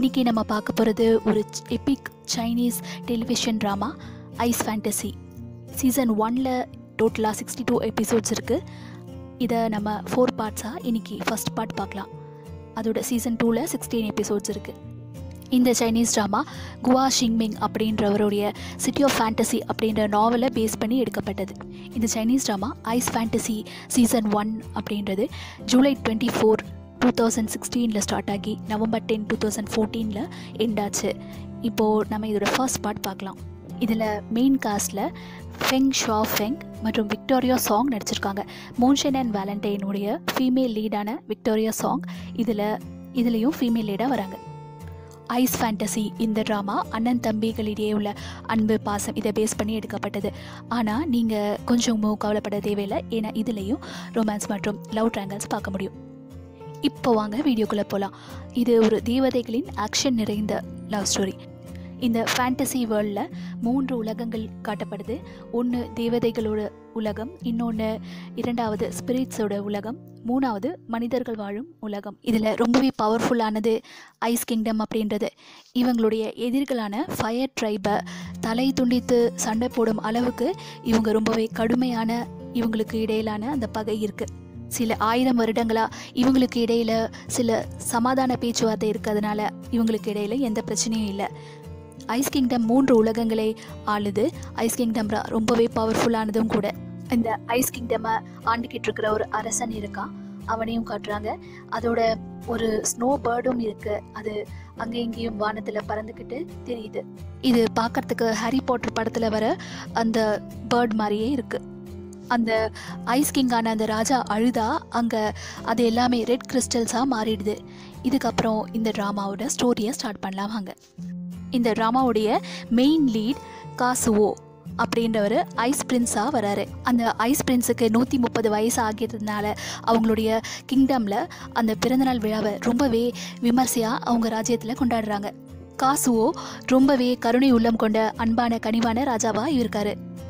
இன்றைக்கி நம்ம பார்க்க போகிறது ஒரு epic Chinese television drama ice fantasy season ஒனில் டோட்டலாக சிக்ஸ்டி டூ எபிசோட்ஸ் இருக்குது இதை நம்ம ஃபோர் பார்ட்ஸாக இன்றைக்கி ஃபஸ்ட் பார்ட் பார்க்கலாம் அதோட சீசன் டூவில் சிக்ஸ்டீன் எபிசோட்ஸ் இருக்குது இந்த சைனீஸ் ட்ராமா குவா ஷிங்மிங் அப்படின்றவருடைய சிட்டி ஆஃப் ஃபேண்டசி அப்படின்ற நாவலை பேஸ் பண்ணி எடுக்கப்பட்டது இந்த Chinese drama ice fantasy season one அப்படின்றது July twenty four two thousand சிக்ஸ்டீனில் ஸ்டார்ட் ஆகி நவம்பர் டென் டூ தௌசண்ட் ஃபோர்டீனில் எண்ட் ஆச்சு இப்போது நம்ம இதோட ஃபர்ஸ்ட் பார்ட் பார்க்கலாம் இதில் மெயின் காஸ்டில் ஃபெங் ஷா ஃபெங் மற்றும் விக்டோரியா சாங் நடிச்சிருக்காங்க மோன்ஷன் அண்ட் வேலண்டைனுடைய ஃபீமேல் லீடான விக்டோரியா சாங் இதில் இதுலேயும் ஃபீமேல் லீடாக வராங்க ஐஸ் ஃபேண்டசி இந்த ட்ராமா அண்ணன் தம்பிகளிடையே உள்ள அன்பு பாசம் இதை பேஸ் பண்ணி எடுக்கப்பட்டது ஆனால் நீங்கள் கொஞ்சமும் கவலைப்பட தேவையில்லை ஏன்னா இதுலேயும் ரொமான்ஸ் மற்றும் லவ் ட்ராங்கல்ஸ் பார்க்க முடியும் இப்போ வாங்க வீடியோக்குள்ளே போகலாம் இது ஒரு தேவதைகளின் ஆக்ஷன் நிறைந்த லவ் ஸ்டோரி இந்த ஃபேண்டசி வேர்ல்டில் மூன்று உலகங்கள் காட்டப்படுது ஒன்று தேவதைகளோட உலகம் இன்னொன்று இரண்டாவது ஸ்பிரிட்ஸோட உலகம் மூணாவது மனிதர்கள் வாழும் உலகம் இதில் ரொம்பவே பவர்ஃபுல்லானது ஐஸ் கிங்டம் அப்படின்றது இவங்களுடைய எதிர்களான ஃபயர் ட்ரைபை தலை துண்டித்து சண்டை போடும் அளவுக்கு இவங்க ரொம்பவே கடுமையான இவங்களுக்கு இடையிலான அந்த பகை இருக்குது சில ஆயிரம் வருடங்களாக இவங்களுக்கு இடையில சில சமாதான பேச்சுவார்த்தை இருக்கிறதுனால இவங்களுக்கு இடையில எந்த பிரச்சனையும் இல்லை ஐஸ் கிங்டம் மூன்று உலகங்களை ஆளுது ஐஸ் கிங்டம் ர- ரொம்பவே பவர்ஃபுல்லானதும் கூட இந்த ஐஸ் கிங்டமை ஆண்டுகிட்டு இருக்கிற ஒரு அரசன் இருக்கான் அவனையும் காட்டுறாங்க அதோட ஒரு ஸ்னோ பேர்டும் இருக்கு அது அங்கே இங்கேயும் வானத்தில் பறந்துக்கிட்டு தெரியுது இது பார்க்கறதுக்கு ஹாரி பாட்டர் படத்தில் வர அந்த பேர்ட் மாதிரியே இருக்கு அந்த ஐஸ் கிங்கான அந்த ராஜா அழுதா அங்கே அது எல்லாமே ரெட் கிறிஸ்டல்ஸாக மாறிடுது இதுக்கப்புறம் இந்த ட்ராமாவோட ஸ்டோரியை ஸ்டார்ட் பண்ணலாம் வாங்க இந்த ட்ராமாவுடைய மெயின் லீட் காசுவோ அப்படின்றவர் ஐஸ் பிரின்ஸாக வராரு அந்த ஐஸ் பிரின்ஸுக்கு நூற்றி முப்பது வயசு ஆகிறதுனால அவங்களுடைய கிங்டமில் அந்த பிறந்தநாள் விழாவை ரொம்பவே விமர்சையாக அவங்க ராஜ்யத்தில் கொண்டாடுறாங்க காசுவோ ரொம்பவே கருணை உள்ளம் கொண்ட அன்பான கனிவான ராஜாவாக இருக்காரு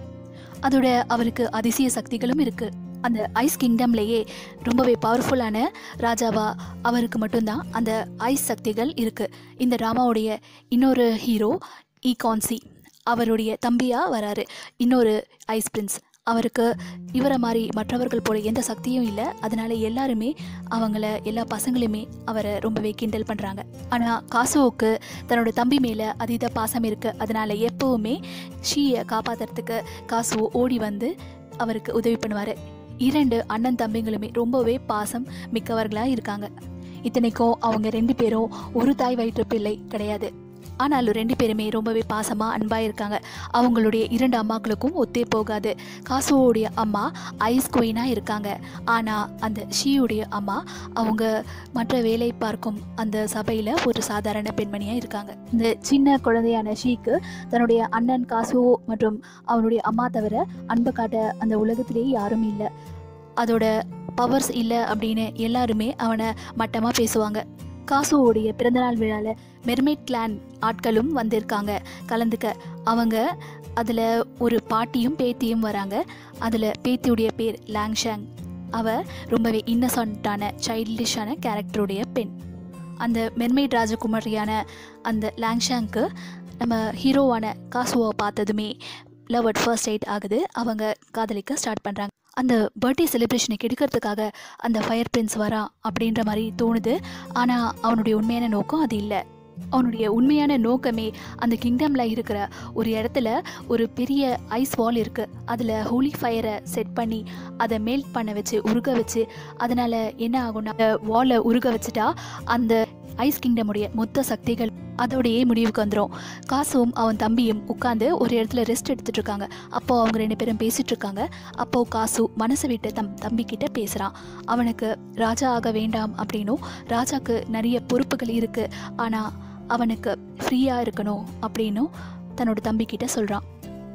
அதோட அவருக்கு அதிசய சக்திகளும் இருக்கு அந்த ஐஸ் கிங்டம்லேயே ரொம்பவே பவர்ஃபுல்லான ராஜாவா அவருக்கு மட்டும்தான் அந்த ஐஸ் சக்திகள் இருக்கு இந்த ட்ராமாவுடைய இன்னொரு ஹீரோ ஈகான்சி அவருடைய தம்பியா வராரு இன்னொரு ஐஸ் பிரின்ஸ் அவருக்கு இவரை மாதிரி மற்றவர்கள் போல எந்த சக்தியும் இல்லை அதனால எல்லாருமே அவங்கள எல்லா பசங்களுமே அவரை ரொம்பவே கிண்டல் பண்ணுறாங்க ஆனால் காசுவுக்கு தன்னோட தம்பி மேலே அதீத பாசம் இருக்குது அதனால எப்போவுமே ஷீயை காப்பாற்றுறதுக்கு காசு ஓடி வந்து அவருக்கு உதவி பண்ணுவார் இரண்டு அண்ணன் தம்பிங்களுமே ரொம்பவே பாசம் மிக்கவர்களாக இருக்காங்க இத்தனைக்கும் அவங்க ரெண்டு பேரும் ஒரு தாய் வயிற்று பிள்ளை கிடையாது ஆனாலும் ரெண்டு பேருமே ரொம்பவே பாசமாக அன்பாக இருக்காங்க அவங்களுடைய இரண்டு அம்மாக்களுக்கும் ஒத்தே போகாது காசுவோடைய அம்மா ஐஸ் குயினாக இருக்காங்க ஆனால் அந்த ஷீயுடைய அம்மா அவங்க மற்ற வேலை பார்க்கும் அந்த சபையில் ஒரு சாதாரண பெண்மணியாக இருக்காங்க இந்த சின்ன குழந்தையான ஷீக்கு தன்னுடைய அண்ணன் காசுவோ மற்றும் அவனுடைய அம்மா தவிர அன்பு காட்ட அந்த உலகத்திலேயே யாரும் இல்லை அதோட பவர்ஸ் இல்லை அப்படின்னு எல்லாருமே அவனை மட்டமாக பேசுவாங்க காசுவோடைய பிறந்தநாள் விழாவில் மெர்மைட் கிளான் ஆட்களும் வந்திருக்காங்க கலந்துக்க அவங்க அதில் ஒரு பாட்டியும் பேத்தியும் வராங்க அதில் பேத்தியுடைய பேர் லாங்ஷாங் அவ ரொம்பவே இன்னசென்ட்டான சைல்டிஷான கேரக்டருடைய பெண் அந்த மெர்மைட் ராஜகுமாரியான அந்த லாங்ஷாங்க்கு நம்ம ஹீரோவான காசுவை பார்த்ததுமே லவ் அட் ஃபர்ஸ்ட் எய்ட் ஆகுது அவங்க காதலிக்க ஸ்டார்ட் பண்ணுறாங்க அந்த பர்த்டே செலிப்ரேஷனை கெடுக்கிறதுக்காக அந்த ஃபயர் பிரின்ஸ் வரான் அப்படின்ற மாதிரி தோணுது ஆனால் அவனுடைய உண்மையான நோக்கம் அது இல்லை அவனுடைய உண்மையான நோக்கமே அந்த கிங்டமில் இருக்கிற ஒரு இடத்துல ஒரு பெரிய ஐஸ் வால் இருக்குது அதில் ஹோலி ஃபயரை செட் பண்ணி அதை மெல்ட் பண்ண வச்சு உருக வச்சு அதனால் என்ன ஆகும்னா அந்த வாலை உருக வச்சுட்டா அந்த ஐஸ் கிங்டமுடைய மொத்த சக்திகள் அதோடையே முடிவுக்கு வந்துடும் காசுவும் அவன் தம்பியும் உட்காந்து ஒரு இடத்துல ரெஸ்ட் எடுத்துட்டு இருக்காங்க அப்போ அவங்க ரெண்டு பேரும் பேசிட்டு இருக்காங்க அப்போ காசு மனசை விட்டு தம் தம்பி கிட்ட பேசுகிறான் அவனுக்கு ராஜா ஆக வேண்டாம் அப்படின்னும் ராஜாக்கு நிறைய பொறுப்புகள் இருக்கு ஆனால் அவனுக்கு ஃப்ரீயாக இருக்கணும் அப்படின்னும் தன்னோட தம்பி கிட்ட சொல்கிறான்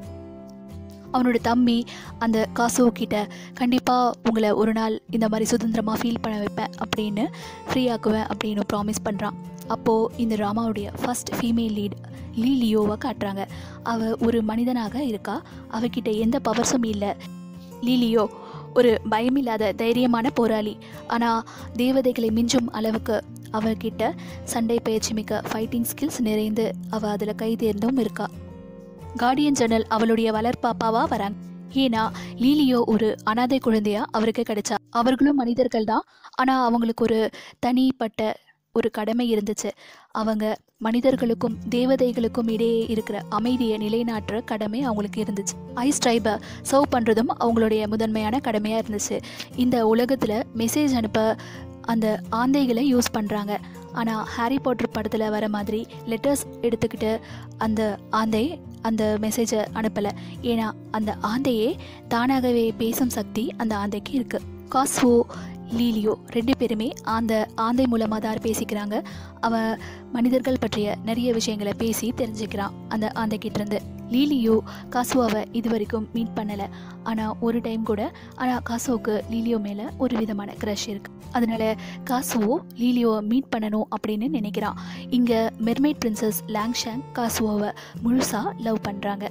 அவனோட தம்பி அந்த காசு கிட்ட கண்டிப்பாக உங்களை ஒரு நாள் இந்த மாதிரி சுதந்திரமாக ஃபீல் பண்ண வைப்பேன் அப்படின்னு ஃப்ரீ ஆக்குவேன் அப்படின்னு ப்ராமிஸ் பண்ணுறான் அப்போது இந்த ட்ராமாவுடைய ஃபர்ஸ்ட் ஃபீமேல் லீட் லீ லியோவை காட்டுறாங்க அவ ஒரு மனிதனாக இருக்கா அவகிட்ட எந்த பவர்ஸும் இல்லை லீலியோ ஒரு பயமில்லாத தைரியமான போராளி ஆனால் தேவதைகளை மிஞ்சும் அளவுக்கு அவகிட்ட சண்டை பயிற்சி மிக்க ஃபைட்டிங் ஸ்கில்ஸ் நிறைந்து அவள் அதில் கை தேர்ந்தும் இருக்கா கார்டியன் ஜன்னல் அவளுடைய வளர்ப்பாப்பாவா வராங்க ஏன்னா லீலியோ ஒரு அனாதை குழந்தையா அவருக்கு கிடைச்சா அவர்களும் மனிதர்கள் தான் ஆனால் அவங்களுக்கு ஒரு தனிப்பட்ட ஒரு கடமை இருந்துச்சு அவங்க மனிதர்களுக்கும் தேவதைகளுக்கும் இடையே இருக்கிற அமைதியை நிலைநாட்டுற கடமை அவங்களுக்கு இருந்துச்சு ஐஸ் ட்ரைபை சர்வ் பண்ணுறதும் அவங்களுடைய முதன்மையான கடமையாக இருந்துச்சு இந்த உலகத்தில் மெசேஜ் அனுப்ப அந்த ஆந்தைகளை யூஸ் பண்ணுறாங்க ஆனால் ஹாரி பாட்டர் படத்தில் வர மாதிரி லெட்டர்ஸ் எடுத்துக்கிட்டு அந்த ஆந்தை அந்த மெசேஜை அனுப்பலை ஏன்னா அந்த ஆந்தையே தானாகவே பேசும் சக்தி அந்த ஆந்தைக்கு இருக்குது காஸ்வோ லீலியோ ரெண்டு பேருமே அந்த ஆந்தை மூலமாக தான் பேசிக்கிறாங்க அவன் மனிதர்கள் பற்றிய நிறைய விஷயங்களை பேசி தெரிஞ்சுக்கிறான் அந்த ஆந்தைக்கிட்ட இருந்து லீலியோ காசுவாவை இது வரைக்கும் மீட் பண்ணலை ஆனால் ஒரு டைம் கூட ஆனால் காசுவுக்கு லீலியோ மேலே ஒரு விதமான க்ரஷ் இருக்குது அதனால காசுவோ லீலியோவை மீட் பண்ணணும் அப்படின்னு நினைக்கிறான் இங்கே மெர்மைட் பிரின்சஸ் லாங்ஷாங் காசுவோவை முழுசாக லவ் பண்ணுறாங்க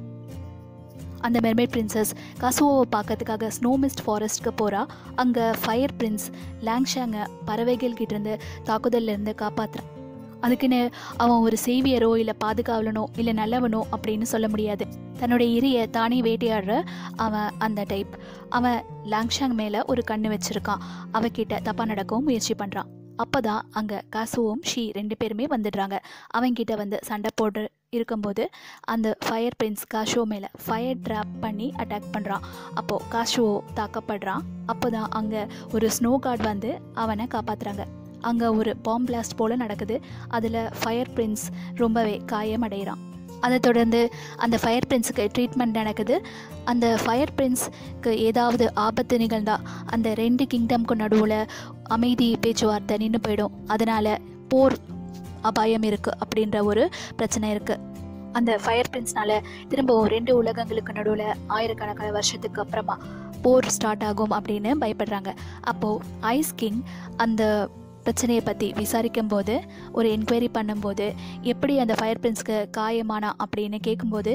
அந்த மெர்மைட் பிரின்சஸ் காசுவோவை பார்க்கறதுக்காக ஸ்னோ மிஸ்ட் ஃபாரஸ்ட்க்கு போகிறா அங்கே ஃபயர் பிரின்ஸ் லாங்ஷாங்கை பறவைகள் கிட்டேருந்து தாக்குதல்லேருந்து காப்பாற்றுறான் அதுக்குன்னு அவன் ஒரு சேவியரோ இல்லை பாதுகாவலனோ இல்லை நல்லவனோ அப்படின்னு சொல்ல முடியாது தன்னுடைய இரையை தானே வேட்டையாடுற அவன் அந்த டைப் அவன் லாங்ஷாங் மேலே ஒரு கண்ணு வச்சுருக்கான் அவகிட்ட தப்பாக நடக்கவும் முயற்சி பண்ணுறான் அப்போ தான் அங்கே காசுவும் ஷீ ரெண்டு பேருமே வந்துடுறாங்க அவங்கிட்ட வந்து சண்டை போட்டு இருக்கும்போது அந்த ஃபயர் பிரின்ஸ் காஷோ மேலே ஃபயர் ட்ராப் பண்ணி அட்டாக் பண்ணுறான் அப்போது காஷோ தாக்கப்படுறான் அப்போ தான் அங்கே ஒரு ஸ்னோ கார்டு வந்து அவனை காப்பாற்றுறாங்க அங்கே ஒரு பாம் பிளாஸ்ட் போல் நடக்குது அதில் ஃபயர் பிரின்ஸ் ரொம்பவே காயமடைகிறான் அதை தொடர்ந்து அந்த ஃபயர் பிரின்ஸுக்கு ட்ரீட்மெண்ட் நடக்குது அந்த ஃபயர் பிரின்ஸ்க்கு ஏதாவது ஆபத்து நிகழ்ந்தா அந்த ரெண்டு கிங்டம்க்கு நடுவில் அமைதி பேச்சுவார்த்தை நின்று போயிடும் அதனால் போர் அபாயம் இருக்குது அப்படின்ற ஒரு பிரச்சனை இருக்குது அந்த ஃபயர் பிரின்ஸ்னால திரும்பவும் ரெண்டு உலகங்களுக்கு நடுவில் ஆயிரக்கணக்கான வருஷத்துக்கு அப்புறமா போர் ஸ்டார்ட் ஆகும் அப்படின்னு பயப்படுறாங்க அப்போது ஐஸ் கிங் அந்த பிரச்சனையை பற்றி விசாரிக்கும் போது ஒரு என்கொயரி பண்ணும்போது எப்படி அந்த ஃபயர் பிரின்ஸ்க்கு காயமானா அப்படின்னு கேட்கும்போது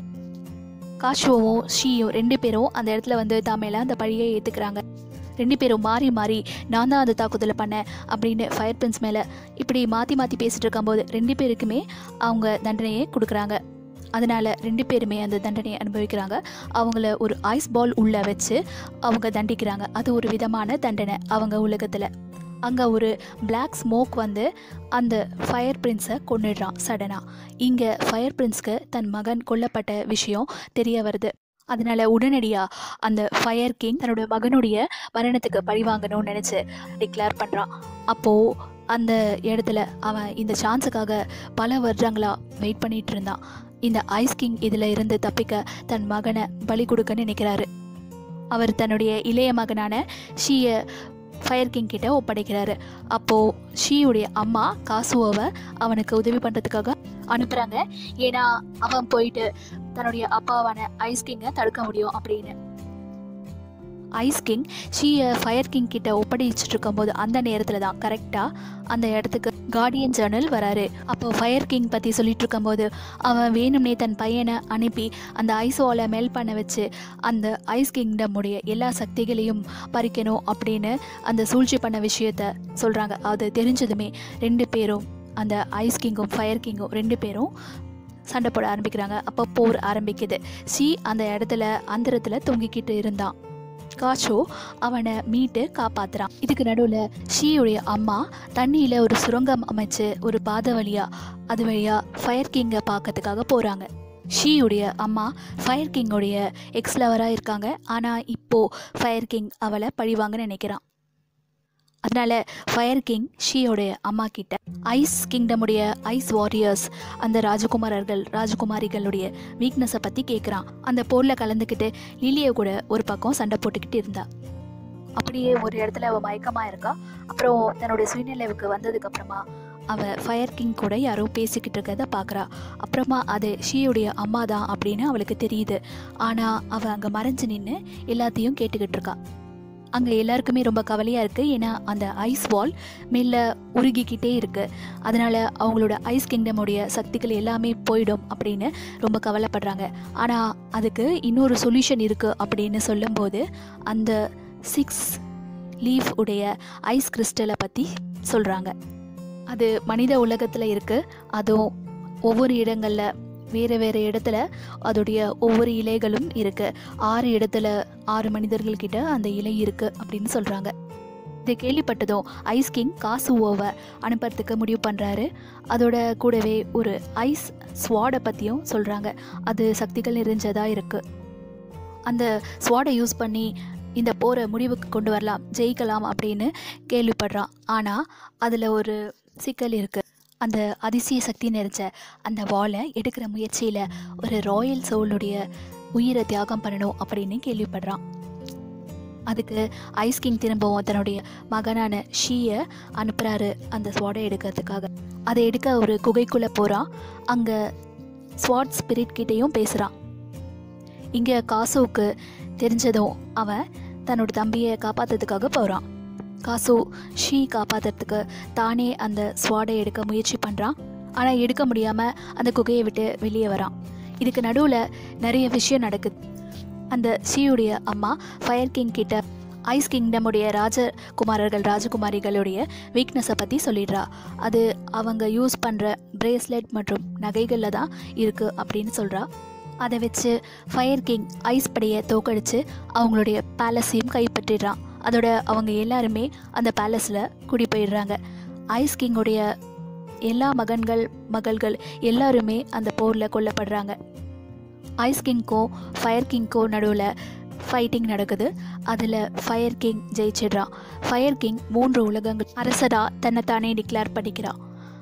காஷுவும் ஷீயும் ரெண்டு பேரும் அந்த இடத்துல வந்து தாமேல அந்த பழியை ஏற்றுக்கிறாங்க ரெண்டு பேரும் மாறி மாறி நான் தான் அந்த தாக்குதலை பண்ணேன் அப்படின்னு ஃபயர் பிரின்ஸ் மேலே இப்படி மாற்றி மாற்றி பேசிட்டு இருக்கும்போது ரெண்டு பேருக்குமே அவங்க தண்டனையை கொடுக்குறாங்க அதனால் ரெண்டு பேருமே அந்த தண்டனையை அனுபவிக்கிறாங்க அவங்கள ஒரு ஐஸ் பால் உள்ளே வச்சு அவங்க தண்டிக்கிறாங்க அது ஒரு விதமான தண்டனை அவங்க உலகத்தில் அங்கே ஒரு பிளாக் ஸ்மோக் வந்து அந்த ஃபயர் பிரின்ஸை கொன்னுடுறான் சடனாக இங்கே ஃபயர் பிரின்ஸ்க்கு தன் மகன் கொல்லப்பட்ட விஷயம் தெரிய வருது அதனால உடனடியாக அந்த ஃபயர் கிங் தன்னோட மகனுடைய மரணத்துக்கு பழி வாங்கணும்னு நினச்சி டிக்ளேர் பண்ணுறான் அப்போது அந்த இடத்துல அவன் இந்த சான்ஸுக்காக பல வருடங்களாக வெயிட் பண்ணிட்டு இருந்தான் இந்த ஐஸ் கிங் இதில் இருந்து தப்பிக்க தன் மகனை பலி கொடுக்க நினைக்கிறாரு அவர் தன்னுடைய இளைய மகனான ஷீயை ஃபயர் கிங் கிட்ட ஒப்படைக்கிறாரு அப்போது ஷீயுடைய அம்மா காசுவோவை அவனுக்கு உதவி பண்ணுறதுக்காக அனுப்புகிறாங்க ஏன்னா அவன் போயிட்டு தன்னுடைய அப்பாவான ஐஸ் கிங்கை தடுக்க முடியும் அப்படின்னு ஐஸ் கிங் ஷீயை ஃபயர் கிங் கிட்ட ஒப்படைச்சிட்டு இருக்கும்போது அந்த நேரத்தில் தான் கரெக்டாக அந்த இடத்துக்கு கார்டியன் ஜேர்னல் வராரு அப்போ ஃபயர் கிங் பற்றி சொல்லிட்டு இருக்கும்போது அவன் வேணும்னே தன் பையனை அனுப்பி அந்த ஐஸ் வாலை மெல் பண்ண வச்சு அந்த ஐஸ் கிங்டமுடைய எல்லா சக்திகளையும் பறிக்கணும் அப்படின்னு அந்த சூழ்ச்சி பண்ண விஷயத்த சொல்கிறாங்க அது தெரிஞ்சதுமே ரெண்டு பேரும் அந்த ஐஸ் கிங்கும் ஃபயர் கிங்கும் ரெண்டு பேரும் சண்டை போட ஆரம்பிக்கிறாங்க அப்போ போர் ஆரம்பிக்குது ஷீ அந்த இடத்துல அந்தரத்தில் தொங்கிக்கிட்டு இருந்தான் காச்சோ அவனை மீட்டு காப்பாத்துறான் இதுக்கு நடுவில் ஷீயுடைய அம்மா தண்ணியில் ஒரு சுரங்கம் அமைச்சு ஒரு பாதை வழியா அது வழியா ஃபயர் கிங்கை பார்க்கறதுக்காக போகிறாங்க ஷீயுடைய அம்மா ஃபயர் கிங்கோடைய எக்ஸ் லவராக இருக்காங்க ஆனால் இப்போது ஃபயர் கிங் அவளை பழிவாங்க நினைக்கிறான் அதனால ஃபயர் கிங் ஷீயோடைய அம்மா கிட்ட ஐஸ் கிங்டமுடைய ஐஸ் வாரியர்ஸ் அந்த ராஜகுமாரர்கள் ராஜகுமாரிகளுடைய வீக்னஸை பற்றி கேட்குறான் அந்த போரில் கலந்துக்கிட்டு லிலியை கூட ஒரு பக்கம் சண்டை போட்டுக்கிட்டு இருந்தா அப்படியே ஒரு இடத்துல அவள் மயக்கமாக இருக்கா அப்புறம் தன்னுடைய சுயநிலைவுக்கு வந்ததுக்கப்புறமா அவள் ஃபயர் கிங் கூட யாரோ பேசிக்கிட்டு இருக்கிறத பார்க்குறா அப்புறமா அது ஷீயுடைய அம்மா தான் அப்படின்னு அவளுக்கு தெரியுது ஆனால் அவள் அங்கே மறைஞ்சு நின்று எல்லாத்தையும் கேட்டுக்கிட்டு இருக்கா அங்கே எல்லாருக்குமே ரொம்ப கவலையாக இருக்குது ஏன்னா அந்த ஐஸ் வால் மேல உருகிக்கிட்டே இருக்குது அதனால் அவங்களோட ஐஸ் கிங்டமுடைய சக்திகள் எல்லாமே போயிடும் அப்படின்னு ரொம்ப கவலைப்படுறாங்க ஆனால் அதுக்கு இன்னொரு சொல்யூஷன் இருக்குது அப்படின்னு சொல்லும்போது அந்த சிக்ஸ் லீஃப் உடைய ஐஸ் கிறிஸ்டலை பற்றி சொல்கிறாங்க அது மனித உலகத்தில் இருக்குது அதுவும் ஒவ்வொரு இடங்களில் வேறு வேறு இடத்துல அதோடைய ஒவ்வொரு இலைகளும் இருக்குது ஆறு இடத்துல ஆறு மனிதர்கள்கிட்ட அந்த இலை இருக்குது அப்படின்னு சொல்கிறாங்க இதை கேள்விப்பட்டதும் ஐஸ் கிங் காசுவோவை அனுப்புறதுக்கு முடிவு பண்ணுறாரு அதோட கூடவே ஒரு ஐஸ் ஸ்வாடை பற்றியும் சொல்கிறாங்க அது சக்திகள் நிறைஞ்சதாக இருக்குது அந்த ஸ்வாடை யூஸ் பண்ணி இந்த போரை முடிவுக்கு கொண்டு வரலாம் ஜெயிக்கலாம் அப்படின்னு கேள்விப்படுறான் ஆனால் அதில் ஒரு சிக்கல் இருக்குது அந்த அதிசய சக்தி நிறைஞ்ச அந்த வாளை எடுக்கிற முயற்சியில் ஒரு ராயல் சோலுடைய உயிரை தியாகம் பண்ணணும் அப்படின்னு கேள்விப்படுறான் அதுக்கு ஐஸ் கிங் திரும்பவும் தன்னுடைய மகனான ஷீயை அனுப்புகிறாரு அந்த ஸ்வாடை எடுக்கிறதுக்காக அதை எடுக்க ஒரு குகைக்குள்ளே போகிறான் அங்கே ஸ்வாட் ஸ்பிரிட் கிட்டேயும் பேசுகிறான் இங்கே காசுவுக்கு தெரிஞ்சதும் அவன் தன்னோட தம்பியை காப்பாற்றுறதுக்காக போகிறான் காசு ஷீ காப்பாற்றுறதுக்கு தானே அந்த ஸ்வாடை எடுக்க முயற்சி பண்ணுறான் ஆனால் எடுக்க முடியாமல் அந்த குகையை விட்டு வெளியே வரான் இதுக்கு நடுவில் நிறைய விஷயம் நடக்குது அந்த ஷீயுடைய அம்மா ஃபயர் கிங் கிட்ட ஐஸ் கிங்டமுடைய ராஜகுமாரர்கள் ராஜகுமாரிகளுடைய வீக்னஸை பற்றி சொல்லிடுறா அது அவங்க யூஸ் பண்ணுற பிரேஸ்லெட் மற்றும் நகைகளில் தான் இருக்குது அப்படின்னு சொல்கிறா அதை வச்சு ஃபயர் கிங் ஐஸ் படையை தோக்கடிச்சு அவங்களுடைய பேலஸையும் கைப்பற்றிடுறான் அதோட அவங்க எல்லாருமே அந்த பேலஸில் குடி போயிடுறாங்க ஐஸ் கிங்குடைய எல்லா மகன்கள் மகள்கள் எல்லாருமே அந்த போரில் கொல்லப்படுறாங்க ஐஸ் கிங்க்கும் ஃபயர் கிங்க்கும் நடுவில் ஃபைட்டிங் நடக்குது அதில் ஃபயர் கிங் ஜெயிச்சிடுறான் ஃபயர் கிங் மூன்று உலகங்கள் அரசராக தன்னைத்தானே டிக்ளேர் பண்ணிக்கிறான்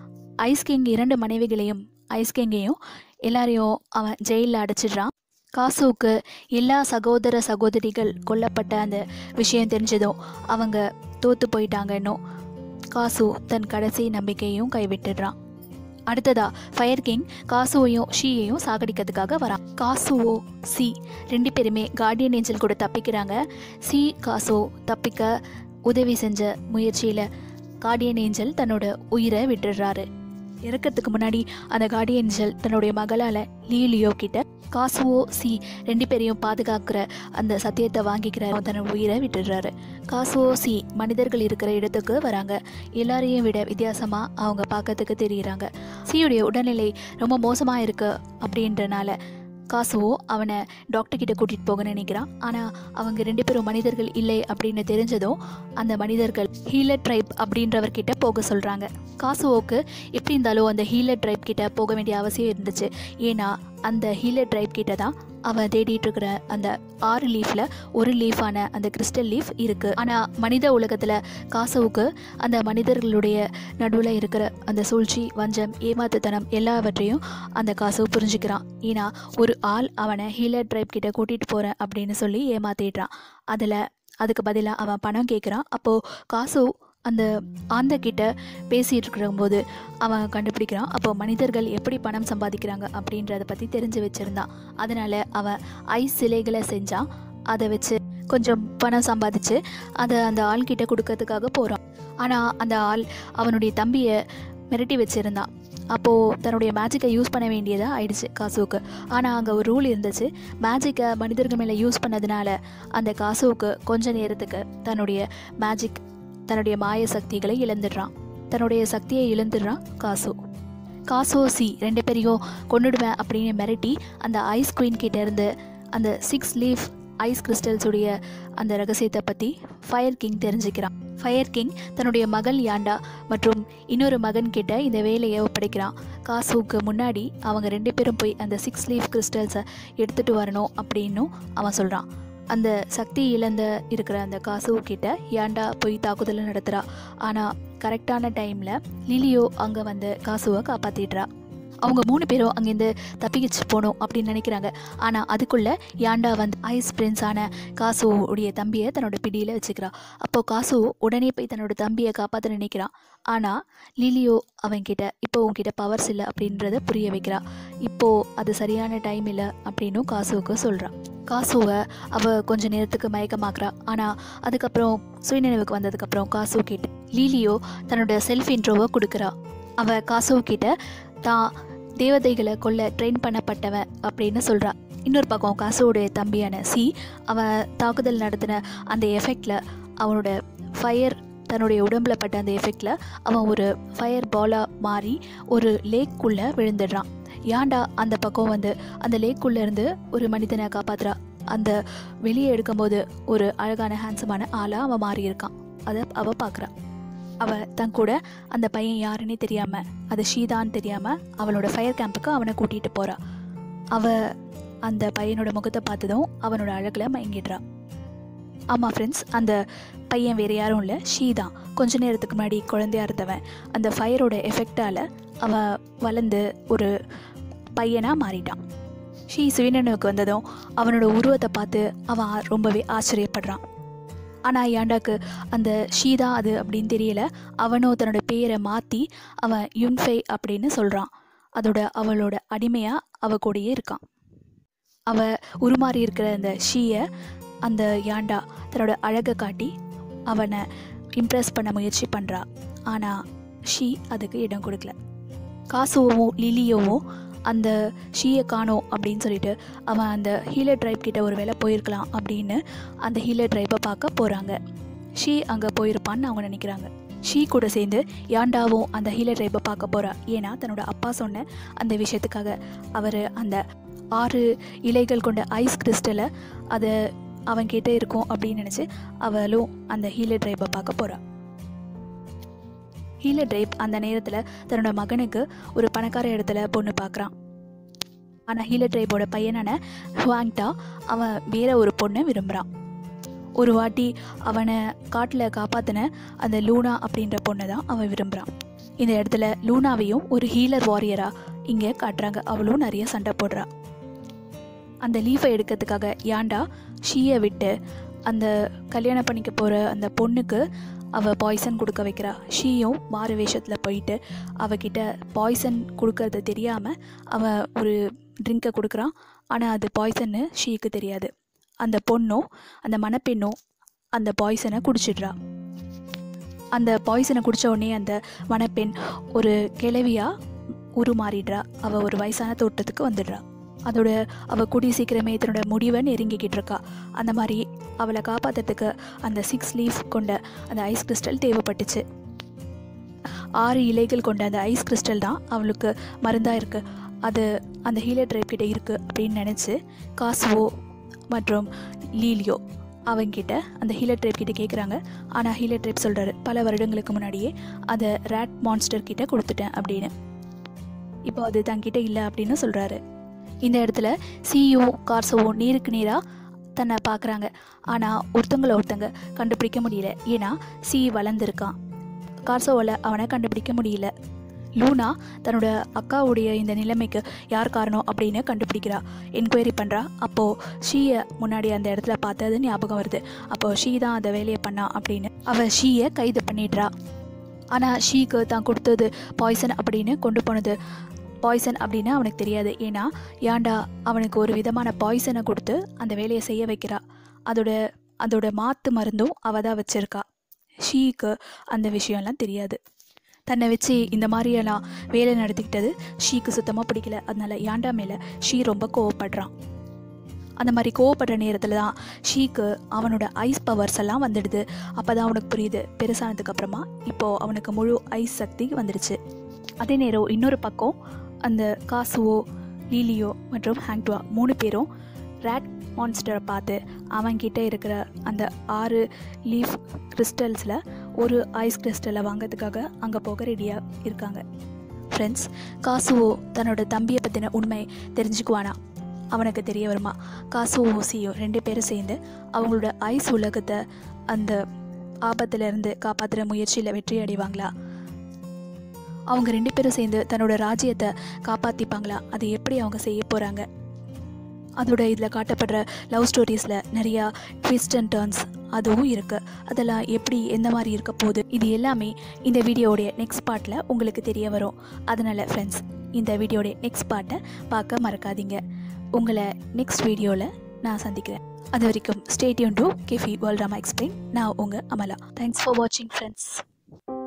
ஐஸ் கிங் இரண்டு மனைவிகளையும் ஐஸ் கிங்கையும் எல்லாரையும் அவன் ஜெயிலில் அடைச்சிடுறான் காசுவுக்கு எல்லா சகோதர சகோதரிகள் கொல்லப்பட்ட அந்த விஷயம் தெரிஞ்சதும் அவங்க தோத்து போயிட்டாங்கன்னு காசு தன் கடைசி நம்பிக்கையும் கைவிட்டுடுறான் அடுத்ததா ஃபயர் கிங் காசுவையும் ஷீயையும் சாகடிக்கிறதுக்காக வரான் காசுவோ சி ரெண்டு பேருமே கார்டியன் ஏஞ்சல் கூட தப்பிக்கிறாங்க சி காசோ தப்பிக்க உதவி செஞ்ச முயற்சியில் கார்டியன் ஏஞ்சல் தன்னோட உயிரை விட்டுடுறாரு இறக்கிறதுக்கு முன்னாடி அந்த கார்டியன் ஏஞ்சல் தன்னுடைய மகளால் லீலியோ கிட்ட காசுவோ சி ரெண்டு பேரையும் பாதுகாக்கிற அந்த சத்தியத்தை வாங்கிக்கிற தன்னோட உயிரை விட்டுடுறாரு காசுவோ சி மனிதர்கள் இருக்கிற இடத்துக்கு வராங்க எல்லாரையும் விட வித்தியாசமாக அவங்க பார்க்கறதுக்கு தெரியுறாங்க சியுடைய உடல்நிலை ரொம்ப மோசமாக இருக்கு அப்படின்றனால காசுவோ அவனை டாக்டர் கிட்ட கூட்டிகிட்டு போக நினைக்கிறான் ஆனால் அவங்க ரெண்டு பேரும் மனிதர்கள் இல்லை அப்படின்னு தெரிஞ்சதும் அந்த மனிதர்கள் ஹீலர் ட்ரைப் அப்படின்றவர்கிட்ட போக சொல்கிறாங்க காசுவோக்கு எப்படி இருந்தாலும் அந்த ஹீலர் ட்ரைப் கிட்ட போக வேண்டிய அவசியம் இருந்துச்சு ஏன்னா அந்த ஹீலர் ட்ரைப் கிட்ட தான் அவன் தேடிட்டு இருக்கிற அந்த ஆறு லீஃப்ல ஒரு லீஃபான அந்த கிறிஸ்டல் லீஃப் இருக்கு ஆனால் மனித உலகத்தில் காசுவுக்கு அந்த மனிதர்களுடைய நடுவில் இருக்கிற அந்த சூழ்ச்சி வஞ்சம் ஏமாத்துத்தனம் எல்லாவற்றையும் அந்த காசு புரிஞ்சுக்கிறான் ஏன்னா ஒரு ஆள் அவனை ஹீலர் ட்ரைப் கிட்ட கூட்டிகிட்டு போகிறேன் அப்படின்னு சொல்லி ஏமாத்திடுறான் அதில் அதுக்கு பதிலாக அவன் பணம் கேட்குறான் அப்போது காசு அந்த ஆந்த கிட்ட பேசிகிட்டு இருக்கும்போது அவன் கண்டுபிடிக்கிறான் அப்போ மனிதர்கள் எப்படி பணம் சம்பாதிக்கிறாங்க அப்படின்றத பற்றி தெரிஞ்சு வச்சுருந்தான் அதனால் அவன் ஐஸ் சிலைகளை செஞ்சான் அதை வச்சு கொஞ்சம் பணம் சம்பாதிச்சு அதை அந்த ஆள்கிட்ட கொடுக்கறதுக்காக போகிறான் ஆனால் அந்த ஆள் அவனுடைய தம்பியை மிரட்டி வச்சுருந்தான் அப்போது தன்னுடைய மேஜிக்கை யூஸ் பண்ண வேண்டியதாக ஆயிடுச்சு காசுவுக்கு ஆனால் அங்கே ஒரு ரூல் இருந்துச்சு மேஜிக்கை மனிதர்கள் மேலே யூஸ் பண்ணதுனால அந்த காசுவுக்கு கொஞ்ச நேரத்துக்கு தன்னுடைய மேஜிக் தன்னுடைய மாய சக்திகளை இழந்துடுறான் தன்னுடைய சக்தியை இழந்துடுறான் காசு காசோ சி ரெண்டு பேரையும் கொண்டுடுவேன் அப்படின்னு மிரட்டி அந்த ஐஸ் குயின் கிட்ட இருந்து அந்த சிக்ஸ் லீஃப் ஐஸ் கிறிஸ்டல்ஸுடைய அந்த ரகசியத்தை பற்றி ஃபயர் கிங் தெரிஞ்சுக்கிறான் ஃபயர் கிங் தன்னுடைய மகள் யாண்டா மற்றும் இன்னொரு மகன் கிட்ட இந்த வேலையை ஒப்படைக்கிறான் காசுவுக்கு முன்னாடி அவங்க ரெண்டு பேரும் போய் அந்த சிக்ஸ் லீஃப் கிறிஸ்டல்ஸை எடுத்துகிட்டு வரணும் அப்படின்னும் அவன் சொல்கிறான் அந்த சக்தி இழந்த இருக்கிற அந்த காசு கிட்ட ஏன்டா போய் தாக்குதல் நடத்துகிறா ஆனால் கரெக்டான டைமில் லிலியோ அங்கே வந்து காசுவை காப்பாற்றிடுறா அவங்க மூணு பேரும் அங்கேருந்து தப்பிக்கிச்சு போகணும் அப்படின்னு நினைக்கிறாங்க ஆனால் அதுக்குள்ளே யாண்டா வந்து ஐஸ் பிரின்ஸான காசுவோடைய தம்பியை தன்னோட பிடியில் வச்சுக்கிறா அப்போது காசு உடனே போய் தன்னோட தம்பியை காப்பாற்ற நினைக்கிறான் ஆனால் லிலியோ அவன்கிட்ட இப்போ உன்கிட்ட பவர்ஸ் இல்லை அப்படின்றத புரிய வைக்கிறா இப்போது அது சரியான டைம் இல்லை அப்படின்னும் காசுவுக்கு சொல்கிறான் காசுவை அவள் கொஞ்ச நேரத்துக்கு மயக்கமாக்குறா ஆனால் அதுக்கப்புறம் சுயநினைவுக்கு வந்ததுக்கப்புறம் காசு கிட்ட லீலியோ தன்னோட செல்ஃப் இன்ட்ரோவை கொடுக்குறா அவள் காசு கிட்ட தான் தேவதைகளை கொல்ல ட்ரெயின் பண்ணப்பட்டவன் அப்படின்னு சொல்கிறா இன்னொரு பக்கம் காசுவோடைய தம்பியான சி அவன் தாக்குதல் நடத்தின அந்த எஃபெக்டில் அவனோட ஃபயர் தன்னுடைய உடம்புல பட்ட அந்த எஃபெக்டில் அவன் ஒரு ஃபயர் பாலாக மாறி ஒரு லேக்குள்ளே விழுந்துடுறான் ஏன்டா அந்த பக்கம் வந்து அந்த லேக்குள்ளே இருந்து ஒரு மனிதனை காப்பாத்துறா அந்த வெளியே எடுக்கும்போது ஒரு அழகான ஹேண்ட்ஸமான ஆளாக அவன் மாறி இருக்கான் அதை அவள் பார்க்குறான் அவள் தன் கூட அந்த பையன் யாருன்னே தெரியாமல் அது ஷீதான்னு தெரியாமல் அவளோட ஃபயர் கேம்புக்கு அவனை கூட்டிகிட்டு போகிறா அவள் அந்த பையனோட முகத்தை பார்த்ததும் அவனோட அழகில் மயங்கிடுறா ஆமாம் ஃப்ரெண்ட்ஸ் அந்த பையன் வேறு யாரும் இல்லை ஷீ தான் கொஞ்ச நேரத்துக்கு முன்னாடி குழந்தையா இருந்தவன் அந்த ஃபயரோட எஃபெக்டால் அவன் வளர்ந்து ஒரு பையனாக மாறிட்டான் ஷீ சுவினனுக்கு வந்ததும் அவனோட உருவத்தை பார்த்து அவன் ரொம்பவே ஆச்சரியப்படுறான் ஆனால் யாண்டாக்கு அந்த ஷீதா அது அப்படின்னு தெரியல அவனோ தன்னோட பேரை மாற்றி அவன் யுன்ஃபை அப்படின்னு சொல்கிறான் அதோட அவளோட அடிமையாக அவ கூடயே இருக்கான் அவ உருமாறி இருக்கிற அந்த ஷீயை அந்த யாண்டா தன்னோட அழகை காட்டி அவனை இம்ப்ரெஸ் பண்ண முயற்சி பண்ணுறா ஆனால் ஷீ அதுக்கு இடம் கொடுக்கல காசுவோவும் லிலியோவும் அந்த ஷீயை காணோம் அப்படின்னு சொல்லிட்டு அவன் அந்த ஹீலர் ட்ரைப் கிட்ட ஒரு வேளை போயிருக்கலாம் அப்படின்னு அந்த ஹீலர் ட்ரைப்பை பார்க்க போகிறாங்க ஷீ அங்கே போயிருப்பான்னு அவங்க நினைக்கிறாங்க ஷீ கூட சேர்ந்து யாண்டாவும் அந்த ஹீலர் ட்ரைப்பை பார்க்க போகிறா ஏன்னா தன்னோட அப்பா சொன்ன அந்த விஷயத்துக்காக அவர் அந்த ஆறு இலைகள் கொண்ட ஐஸ் கிறிஸ்டலை அதை அவன் கிட்டே இருக்கும் அப்படின்னு நினச்சி அவளும் அந்த ஹீலர் ட்ரைப்பை பார்க்க போகிறா ஹீலர் ட்ரைப் அந்த நேரத்தில் தன்னோட மகனுக்கு ஒரு பணக்கார இடத்துல பொண்ணு பார்க்குறான் ஆனால் ஹீலர் ட்ரைப்போட பையனான ஹுவாங்டா அவன் வேற ஒரு பொண்ணை விரும்புகிறான் ஒரு வாட்டி அவனை காட்டில் காப்பாற்றின அந்த லூனா அப்படின்ற பொண்ணை தான் அவன் விரும்புகிறான் இந்த இடத்துல லூனாவையும் ஒரு ஹீலர் வாரியராக இங்கே காட்டுறாங்க அவளும் நிறைய சண்டை போடுறா அந்த லீஃபை எடுக்கிறதுக்காக யாண்டா ஷீயை விட்டு அந்த கல்யாணம் பண்ணிக்க போகிற அந்த பொண்ணுக்கு அவள் பாய்சன் கொடுக்க வைக்கிறா ஷீயும் மாறு வேஷத்தில் போயிட்டு அவகிட்ட பாய்சன் கொடுக்கறது தெரியாமல் அவன் ஒரு ட்ரிங்கை கொடுக்குறான் ஆனால் அது பாய்சன்னு ஷீக்கு தெரியாது அந்த பொண்ணும் அந்த மணப்பெண்ணும் அந்த பாய்சனை குடிச்சிடுறா அந்த பாய்சனை குடித்த உடனே அந்த மணப்பெண் ஒரு கிழவியாக உருமாறிடுறா அவள் ஒரு வயசான தோட்டத்துக்கு வந்துடுறா அதோட அவள் கூடிய சீக்கிரமே தன்னோட முடிவை நெருங்கிக்கிட்டு இருக்கா அந்த மாதிரி அவளை காப்பாற்றுறதுக்கு அந்த சிக்ஸ் லீஃப் கொண்ட அந்த ஐஸ் கிறிஸ்டல் தேவைப்பட்டுச்சு ஆறு இலைகள் கொண்ட அந்த ஐஸ் கிறிஸ்டல் தான் அவளுக்கு மருந்தாக இருக்குது அது அந்த ஹீலர் ட்ரைப் கிட்ட இருக்குது அப்படின்னு நினச்சி காசுவோ மற்றும் லீலியோ அவங்கிட்ட அந்த ஹீலர் ட்ரைப் கிட்ட கேட்குறாங்க ஆனால் ஹீலர் ட்ரைப் சொல்கிறாரு பல வருடங்களுக்கு முன்னாடியே அதை ரேட் மான்ஸ்டர் கிட்ட கொடுத்துட்டேன் அப்படின்னு இப்போ அது தங்கிட்ட இல்லை அப்படின்னு சொல்கிறாரு இந்த இடத்துல சிஇஓ கார்சோவோ நேருக்கு நேராக தன்னை பார்க்குறாங்க ஆனால் ஒருத்தங்கள ஒருத்தங்க கண்டுபிடிக்க முடியல ஏன்னா சி வளர்ந்துருக்கான் கார்சோவில் அவனை கண்டுபிடிக்க முடியல லூனா தன்னோட அக்காவுடைய இந்த நிலைமைக்கு யார் காரணம் அப்படின்னு கண்டுபிடிக்கிறா என்கொயரி பண்ணுறா அப்போது ஷீயை முன்னாடி அந்த இடத்துல பார்த்தது ஞாபகம் வருது அப்போது ஷீ தான் அந்த வேலையை பண்ணா அப்படின்னு அவள் ஷீயை கைது பண்ணிடுறா ஆனால் ஷீக்கு தான் கொடுத்தது பாய்சன் அப்படின்னு கொண்டு போனது பாய்சன் அப்படின்னு அவனுக்கு தெரியாது ஏன்னா ஏன்டா அவனுக்கு ஒரு விதமான பாய்சனை கொடுத்து அந்த வேலையை செய்ய வைக்கிறா அதோட அதோட மாத்து மருந்தும் அவள் தான் வச்சுருக்கா ஷீக்கு அந்த விஷயம்லாம் தெரியாது தன்னை வச்சு இந்த மாதிரியெல்லாம் வேலை நடத்திக்கிட்டது ஷீக்கு சுத்தமாக பிடிக்கல அதனால யாண்டா மேலே ஷீ ரொம்ப கோவப்படுறான் அந்த மாதிரி கோவப்படுற நேரத்தில் தான் ஷீக்கு அவனோட ஐஸ் பவர்ஸ் எல்லாம் வந்துடுது அப்போ தான் அவனுக்கு புரியுது பெருசானதுக்கு அப்புறமா இப்போது அவனுக்கு முழு ஐஸ் சக்தி வந்துடுச்சு அதே நேரம் இன்னொரு பக்கம் அந்த காசுவோ லீலியோ மற்றும் ஹேங்டுவா மூணு பேரும் ரேட் மான்ஸ்டரை பார்த்து அவன்கிட்ட இருக்கிற அந்த ஆறு லீஃப் கிறிஸ்டல்ஸில் ஒரு ஐஸ் கிறிஸ்டலை வாங்கிறதுக்காக அங்கே போக ரெடியாக இருக்காங்க ஃப்ரெண்ட்ஸ் காசுவோ தன்னோட தம்பியை பற்றின உண்மை தெரிஞ்சுக்குவானா அவனுக்கு தெரிய வருமா காசுவோ ஓசியோ ரெண்டு பேரும் சேர்ந்து அவங்களோட ஐஸ் உலகத்தை அந்த ஆபத்திலிருந்து காப்பாற்றுற முயற்சியில் வெற்றி அடைவாங்களா அவங்க ரெண்டு பேரும் சேர்ந்து தன்னோட ராஜ்யத்தை காப்பாற்றிப்பாங்களா அதை எப்படி அவங்க செய்ய போகிறாங்க அதோட இதில் காட்டப்படுற லவ் ஸ்டோரிஸில் நிறையா ட்விஸ்ட் அண்ட் டர்ன்ஸ் அதுவும் இருக்குது அதெல்லாம் எப்படி எந்த மாதிரி இருக்க போகுது இது எல்லாமே இந்த வீடியோடைய நெக்ஸ்ட் பார்ட்டில் உங்களுக்கு தெரிய வரும் அதனால் ஃப்ரெண்ட்ஸ் இந்த வீடியோடைய நெக்ஸ்ட் பார்ட்டை பார்க்க மறக்காதீங்க உங்களை நெக்ஸ்ட் வீடியோவில் நான் சந்திக்கிறேன் அது வரைக்கும் ஸ்டேடியம் டு கெஃபி வேர்ல்ட் ராமா எக்ஸ்பிளைன் நான் உங்கள் அமலா தேங்க்ஸ் ஃபார் வாட்சிங் ஃப்ரெண்ட்ஸ்